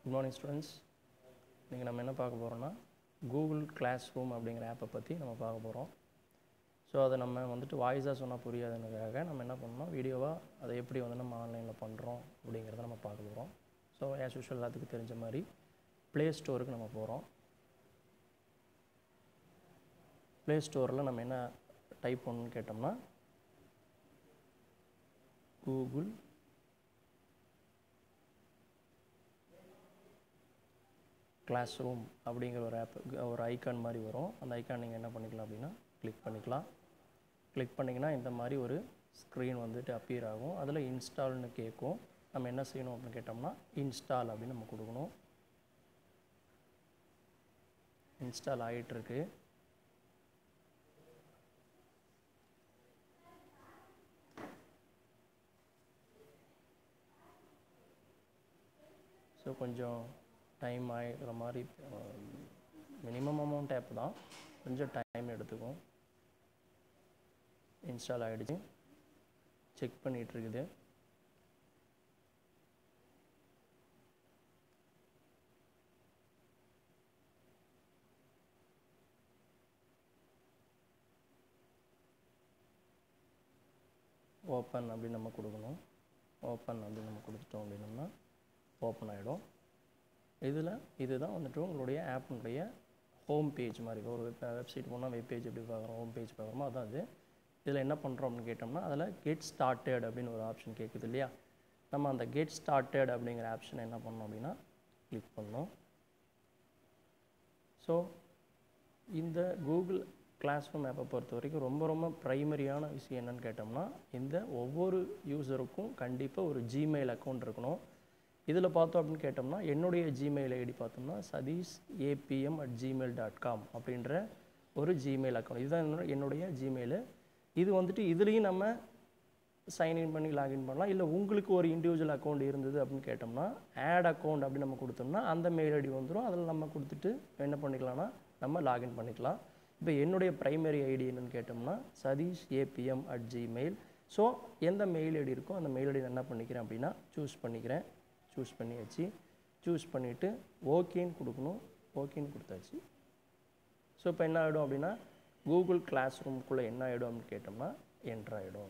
good morning students இன்றைக்கி நம்ம என்ன பார்க்க போகிறோம்னா கூகுள் கிளாஸ் ரூம் அப்படிங்கிற ஆப்பை பற்றி நம்ம பார்க்க போகிறோம் ஸோ அதை நம்ம வந்துட்டு வாய்ஸாக சொன்னால் புரியாதுன்றதுக்காக நம்ம என்ன பண்ணோம் வீடியோவாக அதை எப்படி வந்து நம்ம ஆன்லைனில் பண்ணுறோம் அப்படிங்கிறத நம்ம பார்க்க போகிறோம் ஸோ ஆஸ் யூஷுவல் எல்லாத்துக்கும் தெரிஞ்ச மாதிரி ப்ளே ஸ்டோருக்கு நம்ம போகிறோம் ப்ளே ஸ்டோரில் நம்ம என்ன டைப் பண்ணணும்னு கேட்டோம்னா கூகுள் கிளாஸ் ரூம் அப்படிங்கிற ஒரு ஆப் ஒரு ஐக்கான் மாதிரி வரும் அந்த ஐக்கான் நீங்கள் என்ன பண்ணிக்கலாம் அப்படின்னா கிளிக் பண்ணிக்கலாம் கிளிக் பண்ணிங்கன்னா இந்த மாதிரி ஒரு ஸ்க்ரீன் வந்துட்டு அப்பியர் ஆகும் அதில் இன்ஸ்டால்னு கேட்கும் நம்ம என்ன செய்யணும் அப்படின்னு கேட்டோம்னா இன்ஸ்டால் அப்படின்னு நம்ம கொடுக்கணும் இன்ஸ்டால் ஆகிட்டுருக்கு ஸோ கொஞ்சம் டைம் ஆகிற மாதிரி மினிமம் அமௌண்ட் ஆப் தான் கொஞ்சம் டைம் எடுத்துக்கும் இன்ஸ்டால் ஆகிடுச்சு செக் பண்ணிகிட்டு இருக்குது ஓப்பன் அப்படின்னு நம்ம கொடுக்கணும் ஓப்பன் அப்படின்னு நம்ம கொடுத்துட்டோம் அப்படின்னோம்னா ஓப்பன் ஆகிடும் இதில் இதுதான் வந்துட்டு உங்களுடைய ஆப்பினுடைய ஹோம் பேஜ் மாதிரி ஒரு வெப்சைட் போனால் வெப் பேஜ் எப்படி பார்க்குறோம் ஹோம் பேஜ் பார்க்குறோமோ அதான் அது இதில் என்ன பண்ணுறோம் அப்படின்னு கேட்டோம்னா அதில் கெட் ஸ்டார்டட் அப்படின்னு ஒரு ஆப்ஷன் கேட்குது இல்லையா நம்ம அந்த கெட் ஸ்டார்டட் அப்படிங்கிற ஆப்ஷனை என்ன பண்ணோம் அப்படின்னா கிளிக் பண்ணோம் ஸோ இந்த கூகுள் கிளாஸ் ரூம் ஆப்பை பொறுத்த வரைக்கும் ரொம்ப ரொம்ப ப்ரைமரியான விஷயம் என்னன்னு கேட்டோம்னா இந்த ஒவ்வொரு யூஸருக்கும் கண்டிப்பாக ஒரு ஜிமெயில் அக்கௌண்ட் இருக்கணும் இதில் பார்த்தோம் அப்படின்னு கேட்டோம்னா என்னுடைய ஜிமெயில் ஐடி பார்த்தோம்னா Satish ABM at Gmail dot com அப்படின்ற ஒரு ஜிமெயில் அக்கௌண்ட் இதுதான் என்னோட என்னுடைய ஜிமெயிலு இது வந்துட்டு இதுலேயும் நம்ம சைன்இன் பண்ணி லாகின் பண்ணலாம் இல்லை உங்களுக்கு ஒரு இண்டிவிஜுவல் அக்கௌண்ட் இருந்தது அப்படின்னு கேட்டோம்னா ஆட் அக்கௌண்ட் அப்படின்னு நம்ம கொடுத்தோம்னா அந்த மெயில் ஐடி வந்துடும் அதில் நம்ம கொடுத்துட்டு என்ன பண்ணிக்கலாம்னா நம்ம லாகின் பண்ணிக்கலாம் இப்போ என்னுடைய ப்ரைமரி ஐடி என்னன்னு கேட்டோம்னா Satish ABM at Gmail so எந்த மெயில் ஐடி இருக்கோ அந்த மெயில் ஐடி என்ன பண்ணிக்கிறேன் அப்படின்னா சூஸ் பண்ணிக்கிறேன் சூஸ் பண்ணியாச்சு சூஸ் பண்ணிவிட்டு ஓகேன்னு கொடுக்கணும் ஓகேன்னு கொடுத்தாச்சு ஸோ இப்போ என்ன ஆகிடும் அப்படின்னா கூகுள் கிளாஸ் ரூம்குள்ளே என்ன ஆகிடும் அப்படின்னு கேட்டோம்னா என்ட்ரு ஆகிடும்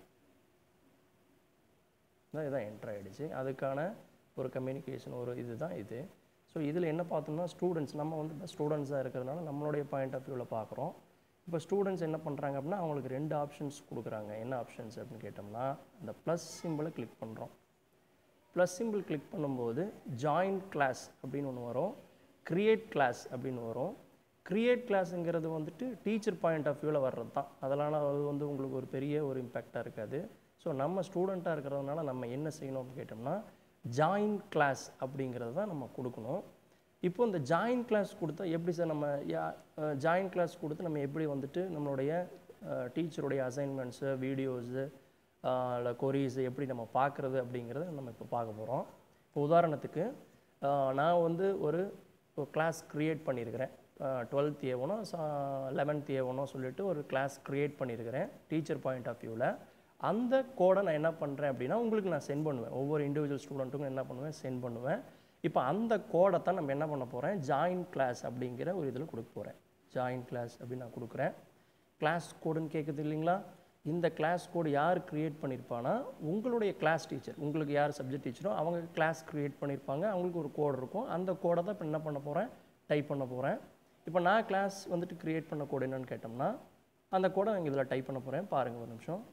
தான் இதான் என்ட்ரு ஆகிடுச்சு அதுக்கான ஒரு கம்யூனிகேஷன் ஒரு இது தான் இது ஸோ இதில் என்ன பார்த்தோம்னா ஸ்டூடெண்ட்ஸ் நம்ம வந்து இப்போ ஸ்டூடெண்ட்ஸாக இருக்கிறதுனால நம்மளுடைய பாயிண்ட் ஆஃப் வியூவில் பார்க்குறோம் இப்போ ஸ்டூடெண்ட்ஸ் என்ன பண்ணுறாங்க அப்படின்னா அவங்களுக்கு ரெண்டு ஆப்ஷன்ஸ் கொடுக்குறாங்க என்ன ஆப்ஷன்ஸ் அப்படின்னு கேட்டோம்னா இந்த ப்ளஸ் சிம்பிளை கிளிக் பண்ணுறோம் ப்ளஸ் சிம்பிள் கிளிக் பண்ணும்போது ஜாயின் கிளாஸ் அப்படின்னு ஒன்று வரும் க்ரியேட் கிளாஸ் அப்படின்னு வரும் க்ரியேட் கிளாஸுங்கிறது வந்துட்டு டீச்சர் பாயிண்ட் ஆஃப் வியூவில் வர்றது தான் அதனால் அது வந்து உங்களுக்கு ஒரு பெரிய ஒரு இம்பேக்டாக இருக்காது ஸோ நம்ம ஸ்டூடெண்ட்டாக இருக்கிறதுனால நம்ம என்ன செய்யணும் அப்படின்னு கேட்டோம்னா ஜாயின் கிளாஸ் அப்படிங்கிறது தான் நம்ம கொடுக்கணும் இப்போ இந்த ஜாயின் கிளாஸ் கொடுத்தா எப்படி சார் நம்ம ஜாயின் கிளாஸ் கொடுத்து நம்ம எப்படி வந்துட்டு நம்மளுடைய டீச்சருடைய அசைன்மெண்ட்ஸு வீடியோஸு இல்லை கொரீஸு எப்படி நம்ம பார்க்குறது அப்படிங்கிறத நம்ம இப்போ பார்க்க போகிறோம் இப்போ உதாரணத்துக்கு நான் வந்து ஒரு கிளாஸ் க்ரியேட் பண்ணியிருக்கிறேன் டுவெல்த் ஏவனோ லெவன்த் ஏவனோ சொல்லிட்டு ஒரு கிளாஸ் க்ரியேட் பண்ணியிருக்கிறேன் டீச்சர் பாயிண்ட் ஆஃப் வியூவில் அந்த கோடை நான் என்ன பண்ணுறேன் அப்படின்னா உங்களுக்கு நான் சென்ட் பண்ணுவேன் ஒவ்வொரு இண்டிவிஜுவல் ஸ்டூடெண்ட்டுக்கும் என்ன பண்ணுவேன் சென்ட் பண்ணுவேன் இப்போ அந்த கோடை தான் நம்ம என்ன பண்ண போகிறேன் ஜாயின் கிளாஸ் அப்படிங்கிற ஒரு இதில் கொடுக்க போகிறேன் ஜாயின் கிளாஸ் அப்படின்னு நான் கொடுக்குறேன் கிளாஸ் கோடுன்னு கேட்குது இல்லைங்களா இந்த கிளாஸ் கோடு யார் க்ரியேட் பண்ணியிருப்பானா உங்களுடைய கிளாஸ் டீச்சர் உங்களுக்கு யார் சப்ஜெக்ட் டீச்சரோ அவங்க கிளாஸ் க்ரியேட் பண்ணியிருப்பாங்க அவங்களுக்கு ஒரு கோடு இருக்கும் அந்த கோடை தான் இப்போ என்ன பண்ண போகிறேன் டைப் பண்ண போகிறேன் இப்போ நான் கிளாஸ் வந்துட்டு க்ரியேட் பண்ண கோடு என்னன்னு கேட்டோம்னா அந்த கோடை நான் இதில் டைப் பண்ண போகிறேன் பாருங்கள் ஒரு நிமிஷம்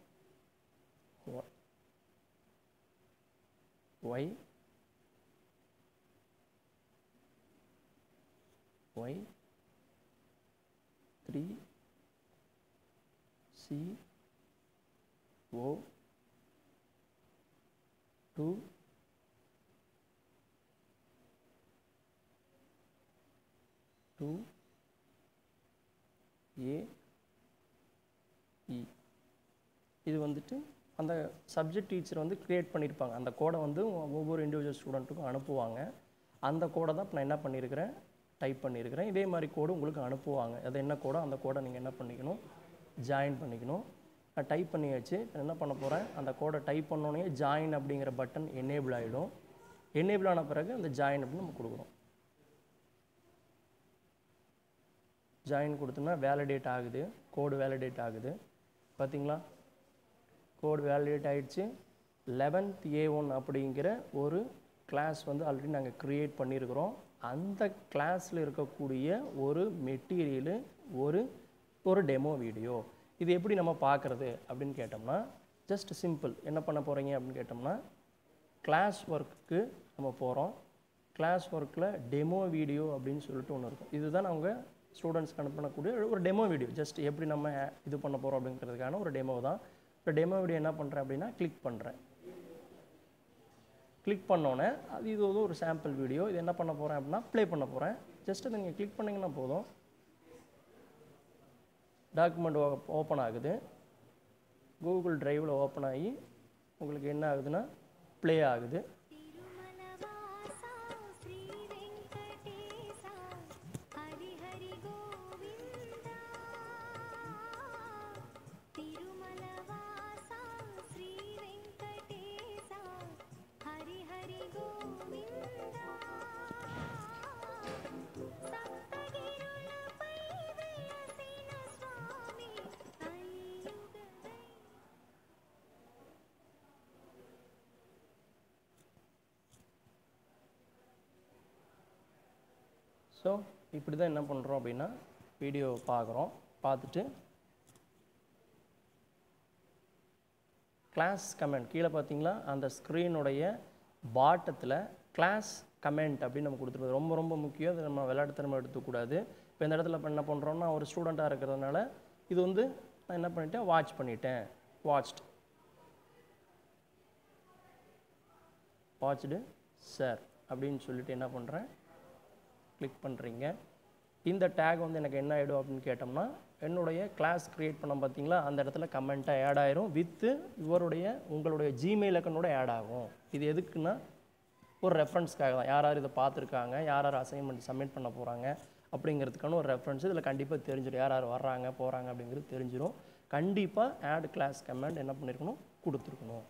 Y Y three C O two two A E இது வந்துட்டு அந்த சப்ஜெக்ட் டீச்சர் வந்து க்ரியேட் பண்ணியிருப்பாங்க அந்த கோடை வந்து ஒவ்வொரு இண்டிவிஜுவல் ஸ்டூடெண்ட்டுக்கும் அனுப்புவாங்க அந்த கோடை தான் நான் என்ன பண்ணியிருக்கிறேன் டைப் பண்ணியிருக்கிறேன் இதே மாதிரி கோடு உங்களுக்கு அனுப்புவாங்க அது என்ன கோடோ அந்த கோடை நீங்கள் என்ன பண்ணிக்கணும் ஜாயின் பண்ணிக்கணும் நான் டைப் பண்ணியாச்சு என்ன பண்ண போகிறேன் அந்த கோடை டைப் பண்ணோடனே ஜாயின் அப்படிங்கிற பட்டன் எனேபிள் ஆகிடும் எனேபிள் ஆன பிறகு அந்த ஜாயின் அப்படின்னு நம்ம கொடுக்குறோம் ஜாயின் கொடுத்தோம்னா வேலிடேட் ஆகுது கோடு வேலிடேட் ஆகுது பார்த்தீங்களா கோடு வேலிடேட் ஆயிடுச்சு லெவன்த் ஏ ஒன் அப்படிங்கிற ஒரு கிளாஸ் வந்து ஆல்ரெடி நாங்கள் க்ரியேட் பண்ணியிருக்கிறோம் அந்த கிளாஸில் இருக்கக்கூடிய ஒரு மெட்டீரியலு ஒரு ஒரு டெமோ வீடியோ இது எப்படி நம்ம பார்க்குறது அப்படின்னு கேட்டோம்னா ஜஸ்ட் சிம்பிள் என்ன பண்ண போகிறீங்க அப்படின்னு கேட்டோம்னா கிளாஸ் ஒர்க்குக்கு நம்ம போகிறோம் கிளாஸ் ஒர்க்கில் டெமோ வீடியோ அப்படின்னு சொல்லிட்டு ஒன்று இருக்கும் இதுதான் அவங்க ஸ்டூடெண்ட்ஸ்க்கு அனுப்பக்கூடிய ஒரு டெமோ வீடியோ ஜஸ்ட் எப்படி நம்ம இது பண்ண போகிறோம் அப்படிங்கிறதுக்கான ஒரு டெமோ தான் இப்போ டெமோ வீடியோ என்ன பண்ணுறேன் அப்படின்னா கிளிக் பண்ணுறேன் கிளிக் பண்ணோன்னே அது இது வந்து ஒரு சாம்பிள் வீடியோ இது என்ன பண்ண போகிறேன் அப்படின்னா ப்ளே பண்ண போகிறேன் ஜஸ்ட் அதை நீங்கள் கிளிக் பண்ணிங்கன்னா போதும் டாக்குமெண்ட் ஓப்பன் ஆகுது கூகுள் டிரைவில் ஓப்பன் ஆகி உங்களுக்கு என்ன ஆகுதுன்னா ப்ளே ஆகுது తిరుమలవాసా శ్రీ వెంకటేశా హరి హరి గోవిందా తిరుమలవాసా శ్రీ వెంకటేశా హరి హరి గోవిందా సప్తగిరులపై వెలసిన స్వామి అయ్యుగదై ஸோ இப்படி தான் என்ன பண்ணுறோம் அப்படின்னா வீடியோ பார்க்குறோம் பார்த்துட்டு கிளாஸ் கமெண்ட் கீழே பார்த்தீங்களா அந்த ஸ்க்ரீனுடைய பாட்டத்தில் கிளாஸ் கமெண்ட் அப்படின்னு நம்ம கொடுத்துருவோம் ரொம்ப ரொம்ப முக்கியம் இது நம்ம விளையாட்டுத்தனமாக எடுத்துக்கூடாது இப்போ இந்த இடத்துல இப்ப என்ன பண்ணுறோம்னா ஒரு ஸ்டூடெண்ட்டாக இருக்கிறதுனால இது வந்து நான் என்ன பண்ணிட்டேன் வாட்ச் பண்ணிட்டேன் வாட்ச்ட் வாட்ச்டு சார் அப்படின்னு சொல்லிட்டு என்ன பண்ணுறேன் கிளிக் பண்ணுறீங்க இந்த டேக் வந்து எனக்கு என்ன ஆகிடும் அப்படின்னு கேட்டோம்னா என்னுடைய கிளாஸ் க்ரியேட் பண்ண பார்த்தீங்களா அந்த இடத்துல கமெண்ட்டாக ஆட் ஆயிரும் வித்து இவருடைய உங்களுடைய ஜிமெயில் அக்கௌண்டோட ஆட் ஆகும் இது எதுக்குன்னா ஒரு ரெஃபரன்ஸ்க்காக தான் யார் யார் இதை பார்த்துருக்காங்க யார் யார் அசைன்மெண்ட் சப்மிட் பண்ண போகிறாங்க அப்படிங்கிறதுக்கான ஒரு ரெஃபரன்ஸ் இதில் கண்டிப்பாக தெரிஞ்சிடும் யார் யார் வர்றாங்க போகிறாங்க அப்படிங்கிறது தெரிஞ்சிடும் கண்டிப்பாக ஆட் கிளாஸ் கமெண்ட் என்ன பண்ணியிருக்கணும் கொடுத்துருக்கணும்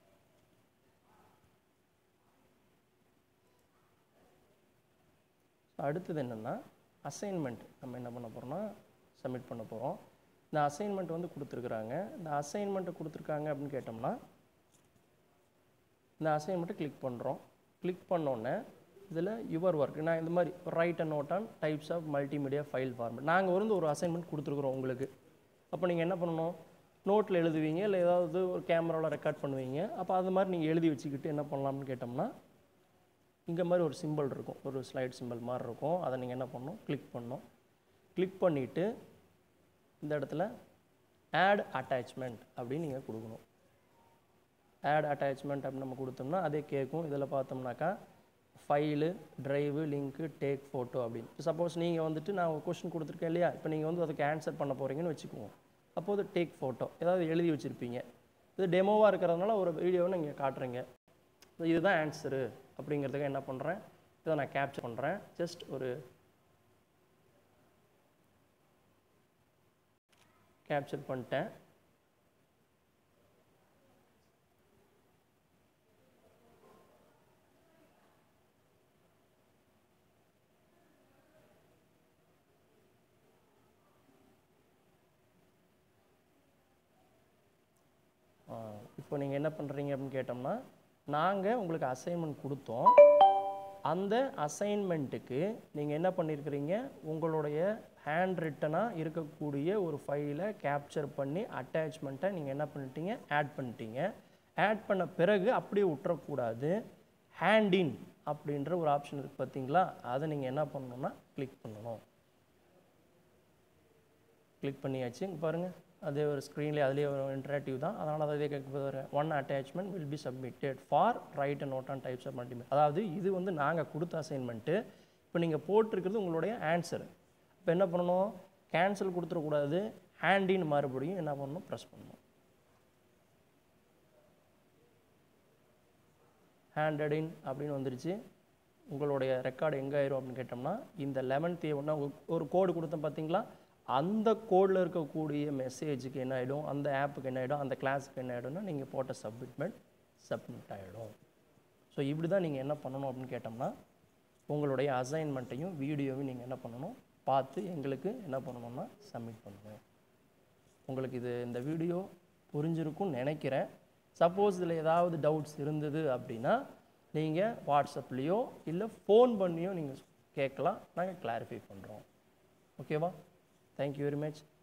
அடுத்தது என்னென்னா அசைன்மெண்ட் நம்ம என்ன பண்ண போகிறோம்னா சப்மிட் பண்ண போகிறோம் இந்த அசைன்மெண்ட் வந்து கொடுத்துருக்குறாங்க இந்த அசைன்மெண்ட்டை கொடுத்துருக்காங்க அப்படின்னு கேட்டோம்னா இந்த அசைன்மெண்ட்டை கிளிக் பண்ணுறோம் கிளிக் பண்ணோன்னே இதில் யுவர் ஒர்க் நான் இந்த மாதிரி write and note on types of multimedia file format நாங்கள் வந்து ஒரு அசைன்மெண்ட் கொடுத்துருக்குறோம் உங்களுக்கு அப்போ நீங்கள் என்ன பண்ணணும் நோட்டில் எழுதுவீங்க இல்லை ஏதாவது ஒரு கேமராவில் ரெக்கார்ட் பண்ணுவீங்க அப்போ அது மாதிரி நீங்கள் எழுதி வச்சுக்கிட்டு என்ன பண்ணலாம்னு கேட்டோம்னா இங்கே மாதிரி ஒரு சிம்பிள் இருக்கும் ஒரு ஸ்லைட் சிம்பிள் மாதிரி இருக்கும் அதை நீங்கள் என்ன பண்ணணும் கிளிக் பண்ணணும் கிளிக் பண்ணிவிட்டு இந்த இடத்துல ஆட் அட்டாச்மெண்ட் அப்படின்னு நீங்கள் கொடுக்கணும் ஆட் அட்டாச்மெண்ட் அப்படின்னு நம்ம கொடுத்தோம்னா அதே கேட்கும் இதில் பார்த்தோம்னாக்கா file drive link take photo அப்படின்னு சப்போஸ் நீங்கள் வந்துட்டு நான் ஒரு கொஷின் கொடுத்துருக்கேன் இல்லையா இப்போ நீங்கள் வந்து அதுக்கு ஆன்சர் பண்ண போகிறீங்கன்னு வச்சுக்குவோம் அப்போது டேக் ஃபோட்டோ ஏதாவது எழுதி வச்சுருப்பீங்க இது டெமோவாக இருக்கிறதுனால ஒரு வீடியோவை நீங்கள் காட்டுறீங்க இதுதான் ஆன்சரு அப்படிங்கிறதுக்கு என்ன பண்ணுறேன் இதை நான் கேப்சர் பண்ணுறேன் ஜஸ்ட் ஒரு கேப்சர் பண்ணிட்டேன் ஆ, இப்போ நீங்கள் என்ன பண்ணுறீங்க அப்படின்னு கேட்டோம்னா நாங்கள் உங்களுக்கு அசைன்மெண்ட் கொடுத்தோம் அந்த அசைன்மெண்ட்டுக்கு நீங்கள் என்ன பண்ணியிருக்கிறீங்க உங்களுடைய ஹேண்ட் ரிட்டனாக இருக்கக்கூடிய ஒரு ஃபைலை கேப்சர் பண்ணி அட்டாச்மெண்ட்டை நீங்கள் என்ன பண்ணிட்டீங்க ஆட் பண்ணிட்டீங்க ஆட் பண்ண பிறகு அப்படியே விட்டுறக்கூடாது ஹேண்ட் இன் அப்படின்ற ஒரு ஆப்ஷன் இருக்குது பார்த்தீங்களா அதை நீங்கள் என்ன பண்ணணும்னா கிளிக் பண்ணணும் கிளிக் பண்ணியாச்சு இங்க பாருங்க அதே ஒரு ஸ்க்ரீன்லேயே அதுலேயே ஒரு இன்டராக்டிவ் தான் அதனால் அதே கேட்க one attachment will be submitted for write and note on types of multimedia அதாவது இது வந்து நாங்கள் கொடுத்த அசைன்மெண்ட்டு இப்போ நீங்கள் போட்டிருக்கிறது உங்களுடைய ஆன்சர் இப்போ என்ன பண்ணணும் கேன்சல் கொடுத்துடக்கூடாது ஹேண்டின்னு மறுபடியும் என்ன பண்ணணும் ப்ரெஸ் பண்ணணும் ஹேண்டட் இன் அப்படின்னு வந்துருச்சு உங்களுடைய ரெக்கார்டு எங்கே ஆயிரும் அப்படின்னு கேட்டோம்னா இந்த லெவன்த் ஒன்றா ஒரு கோடு கொடுத்தோம் பார்த்தீங்களா அந்த கோடில் இருக்கக்கூடிய மெசேஜுக்கு என்ன ஆகிடும் அந்த ஆப்புக்கு என்ன ஆகிடும் அந்த கிளாஸுக்கு என்ன ஆகிடும்னா நீங்கள் போட்ட சப்மிட்மெண்ட் சப்மிட் ஆகிடும் ஸோ இப்படி தான் நீங்கள் என்ன பண்ணணும் அப்படின்னு கேட்டோம்னா உங்களுடைய அசைன்மெண்ட்டையும் வீடியோவையும் நீங்கள் என்ன பண்ணணும் பார்த்து எங்களுக்கு என்ன பண்ணணும்னா சப்மிட் பண்ணணும் உங்களுக்கு இது இந்த வீடியோ புரிஞ்சிருக்கும்னு நினைக்கிறேன் சப்போஸ் இதில் ஏதாவது டவுட்ஸ் இருந்தது அப்படின்னா நீங்கள் வாட்ஸ்அப்லேயோ இல்லை ஃபோன் பண்ணியோ நீங்கள் கேட்கலாம் நாங்கள் கிளாரிஃபை பண்ணுறோம் ஓகேவா தேங்க்யூ வெரி மச்